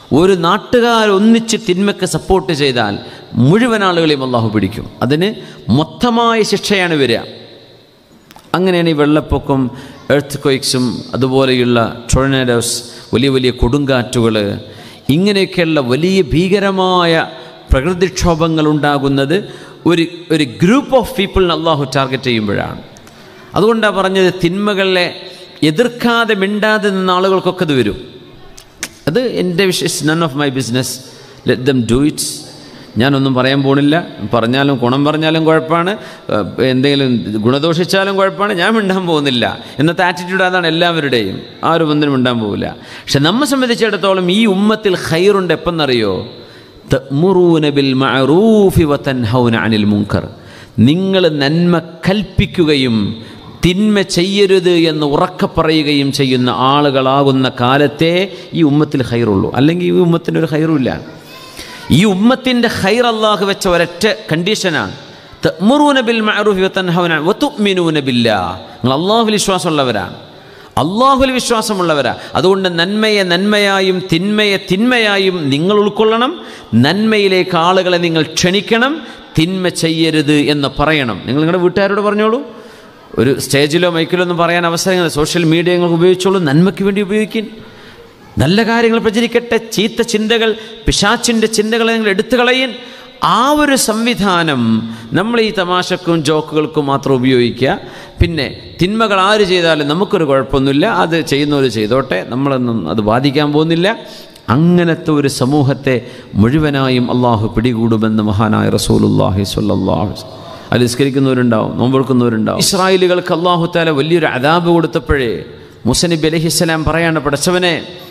ഒരു നാട്ടുകാർ ഒന്നിച്ച് തിന്മയ്ക്ക് സപ്പോർട്ട് ചെയ്താൽ മുഴുവൻ ആളുകളെയും അള്ളാഹു പിടിക്കും അതിന് മൊത്തമായ ശിക്ഷയാണ് വരിക അങ്ങനെയാണ് ഈ വെള്ളപ്പൊക്കം എർത്ത് ക്വയ്ക്സും അതുപോലെയുള്ള ടൊർണേഡോസ് വലിയ വലിയ കൊടുങ്കാറ്റുകൾ ഇങ്ങനെയൊക്കെയുള്ള വലിയ ഭീകരമായ പ്രകൃതിക്ഷോഭങ്ങൾ ഉണ്ടാകുന്നത് ഒരു ഒരു ഗ്രൂപ്പ് ഓഫ് പീപ്പിളിന് അള്ളാഹു ടാർഗറ്റ് ചെയ്യുമ്പോഴാണ് അതുകൊണ്ടാണ് പറഞ്ഞത് തിന്മകളെ എതിർക്കാതെ മിണ്ടാതെ നിന്ന ആളുകൾക്കൊക്കെ ഇത് വരും അത് എൻ്റെ വിഷയം none of my business let them do it's ഞാനൊന്നും പറയാൻ പോണില്ല പറഞ്ഞാലും ഗുണം പറഞ്ഞാലും കുഴപ്പമാണ് ഏഹ് എന്തെങ്കിലും ഗുണദോഷിച്ചാലും കുഴപ്പമാണ് ഞാൻ മിണ്ടാൻ പോകുന്നില്ല എന്നത്തെ ആറ്റിറ്റ്യൂഡ് അതാണ് എല്ലാവരുടെയും ആരും ഒന്നിനും മിണ്ടാൻ പോകില്ല പക്ഷെ നമ്മെ സംബന്ധിച്ചിടത്തോളം ഈ ഉമ്മത്തിൽ ഖൈറുണ്ട് എപ്പെന്നറിയോ തഅ്മുറൂന ബിൽ മഅറൂഫി വതൻഹൗന അനിൽ മുൻകർ നിങ്ങൾ നന്മ കൽപ്പിക്കുകയും തിന്മ ചെയ്യരുത് എന്ന് ഉറക്കെ പറയുകയും ചെയ്യുന്ന ആളുകളാകുന്ന കാലത്തെ ഈ ഉമ്മത്തിൽ ഹൈറുള്ളൂ അല്ലെങ്കിൽ ഈ ഉമ്മത്തിന് ഒരു ഹൈറുമില്ല ഈ ഉമ്മത്തിൻ്റെ ഹൈർ അള്ളാഹു വെച്ച ഒരൊറ്റ കണ്ടീഷനാണ് തഅ്മുറൂന ബിൽ മഅറൂഫി വതൻഹൗന വതുഅ്മിനൂന ബില്ലാഹ് നിങ്ങൾ അള്ളാഹുവിൽ വിശ്വാസമുള്ളവരാണ് അള്ളാഹുൽ വിശ്വാസമുള്ളവരാ അതുകൊണ്ട് നന്മയെ നന്മയായും തിന്മയെ തിന്മയായും നിങ്ങൾ ഉൾക്കൊള്ളണം നന്മയിലേക്ക് ആളുകളെ നിങ്ങൾ ക്ഷണിക്കണം തിന്മ ചെയ്യരുത് എന്ന് പറയണം നിങ്ങൾ നിങ്ങളുടെ വീട്ടുകാരോട് പറഞ്ഞോളൂ ഒരു സ്റ്റേജിലോ മൈക്കിലോ ഒന്നും പറയാൻ അവസരങ്ങൾ സോഷ്യൽ മീഡിയ നിങ്ങൾ ഉപയോഗിച്ചോളൂ നന്മയ്ക്ക് വേണ്ടി ഉപയോഗിക്കും നല്ല കാര്യങ്ങൾ പ്രചരിക്കട്ടെ ചീത്ത ചിന്തകൾ പിശാച്ചിൻ്റെ ചിന്തകളെ നിങ്ങൾ എടുത്തു കളയൻ ആ ഒരു സംവിധാനം നമ്മൾ ഈ തമാശക്കും ജോക്കുകൾക്കും മാത്രം ഉപയോഗിക്കുക പിന്നെ തിന്മകൾ ആര് ചെയ്താലും നമുക്കൊരു കുഴപ്പമൊന്നുമില്ല അത് ചെയ്യുന്നവർ ചെയ്തോട്ടെ നമ്മളൊന്നും അത് ബാധിക്കാൻ പോകുന്നില്ല അങ്ങനത്തെ ഒരു സമൂഹത്തെ മുഴുവനായും അള്ളാഹു പിടികൂടുമെന്ന് മഹാനായ റസൂലുല്ലാഹി സ്വല്ലല്ലാഹു അത് നിസ്കരിക്കുന്നവരുണ്ടാവും നോമ്പെടുക്കുന്നവരുണ്ടാവും ഇസ്രായേലുകൾക്ക് അള്ളാഹു താല വലിയൊരു അതാബ് കൊടുത്തപ്പോഴേ മുസനബി അലഹിസ്സലാം പറയാണ് പടച്ചവനെ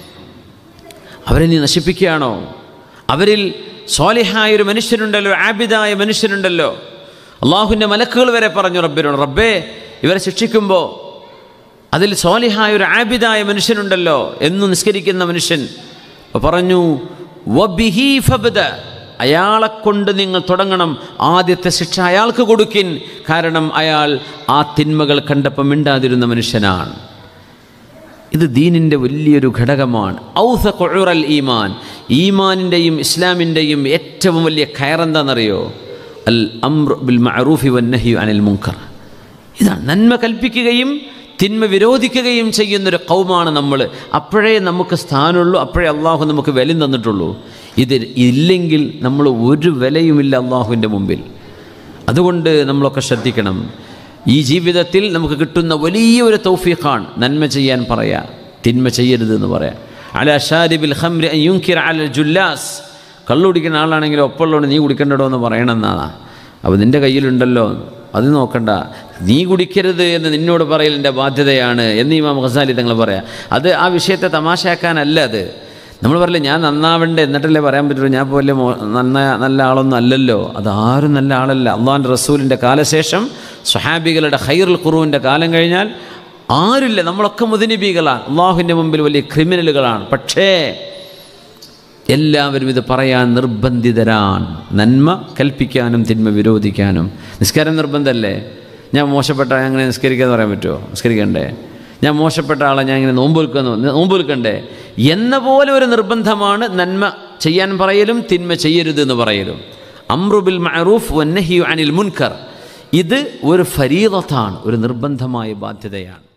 അവരെ നീ നശിപ്പിക്കുകയാണോ അവരിൽ സ്വാലിഹായ ഒരു മനുഷ്യനുണ്ടല്ലോ ആബിദായ മനുഷ്യനുണ്ടല്ലോ അള്ളാഹുവിൻ്റെ മലക്കുകൾ വരെ പറഞ്ഞു റബ്ബിനോട് റബ്ബേ ഇവരെ ശിക്ഷിക്കുമ്പോൾ അതിൽ സ്വാലിഹായ ഒരു ആബിദായ മനുഷ്യനുണ്ടല്ലോ എന്നും നിസ്കരിക്കുന്ന മനുഷ്യൻ അപ്പോൾ പറഞ്ഞു വബിഹി ഫബ്ദ അയാളെ കൊണ്ട് നിങ്ങൾ തുടങ്ങണം ആദ്യത്തെ ശിക്ഷ അയാൾക്ക് കൊടുക്കിൻ കാരണം അയാൾ ആ തിന്മകൾ കണ്ടപ്പോൾ മിണ്ടാതിരുന്ന മനുഷ്യനാണ് ഇത് ദീനിൻ്റെ വലിയൊരു ഘടകമാണ് ഔസ കൊഴുറൽ ഈമാൻ ഈമാനിൻ്റെയും ഇസ്ലാമിൻ്റെയും ഏറ്റവും വലിയ കയറെന്താണെന്നറിയോ അൽ അമ്ര ബിൽ മഅറൂഫി വന്നഹി അനിൽ മുങ്കർ ഇതാണ് നന്മ കൽപ്പിക്കുകയും തിന്മ വിരോധിക്കുകയും ചെയ്യുന്നൊരു കൗമാണ് നമ്മൾ അപ്പോഴേ നമുക്ക് സ്ഥാനമുള്ളൂ അപ്പോഴേ അള്ളാഹു നമുക്ക് വില തന്നിട്ടുള്ളൂ ഇത് ഇല്ലെങ്കിൽ നമ്മൾ ഒരു വിലയുമില്ല അള്ളാഹുവിൻ്റെ മുമ്പിൽ അതുകൊണ്ട് നമ്മളൊക്കെ ശ്രദ്ധിക്കണം ഈ ജീവിതത്തിൽ നമുക്ക് കിട്ടുന്ന വലിയൊരു തൗഫീഖാണ് നന്മ ചെയ്യാൻ പറയാ തിന്മ ചെയ്യരുത് എന്ന് പറയാം അല ഷാരിബിൽ ഹംരി യുങ്കിർ അല ജുല്ലാസ് കള്ളു കുടിക്കുന്ന ആളാണെങ്കിൽ ഒപ്പമുള്ളതുകൊണ്ട് നീ കുടിക്കണ്ടോ എന്ന് പറയണമെന്നാണ് അപ്പോൾ നിൻ്റെ കയ്യിലുണ്ടല്ലോ അത് നോക്കണ്ട നീ കുടിക്കരുത് എന്ന് നിന്നോട് പറയലിൻ്റെ ബാധ്യതയാണ് എന്ന് ഇമാം ഖസാലി തങ്ങൾ പറയാം അത് ആ വിഷയത്തെ തമാശയാക്കാനല്ല അത് നമ്മൾ പറയില്ല ഞാൻ നന്നാവണ്ടേ എന്നിട്ടല്ലേ പറയാൻ പറ്റുള്ളൂ ഞാൻ പോലെ മോ നന്ന നല്ല ആളൊന്നും അല്ലല്ലോ അത് ആരും നല്ല ആളല്ല അള്ളാഹാൻ്റെ റസൂലിൻ്റെ കാലശേഷം സ്വഹാബികളുടെ ഹൈറുൽ ഖുറുവിൻ്റെ കാലം കഴിഞ്ഞാൽ ആരില്ല നമ്മളൊക്കെ മുതിനിബികളാണ് അള്ളാഹുവിൻ്റെ മുമ്പിൽ വലിയ ക്രിമിനലുകളാണ് പക്ഷേ എല്ലാവരും ഇത് പറയാൻ നിർബന്ധിതരാണ് നന്മ കൽപ്പിക്കാനും തിന്മ വിരോധിക്കാനും നിസ്കാരം നിർബന്ധമല്ലേ ഞാൻ മോശപ്പെട്ട ആളെ അങ്ങനെ നിസ്കരിക്കാന്ന് പറയാൻ പറ്റുമോ നിസ്കരിക്കണ്ടേ ഞാൻ മോശപ്പെട്ട ആളെ ഞാൻ ഇങ്ങനെ നോമ്പ് വിൽക്കുന്നു നോമ്പ് വിൽക്കണ്ടേ എന്ന പോലെ ഒരു നിർബന്ധമാണ് നന്മ ചെയ്യാൻ പറയലും തിന്മ ചെയ്യരുത് എന്ന് പറയലും അമ്രുബിൽ മഅറൂഫ് വന്നഹി അനിൽ മുൻകർ ഇത് ഒരു ഫരീദത്താണ് ഒരു നിർബന്ധമായ ബാധ്യതയാണ്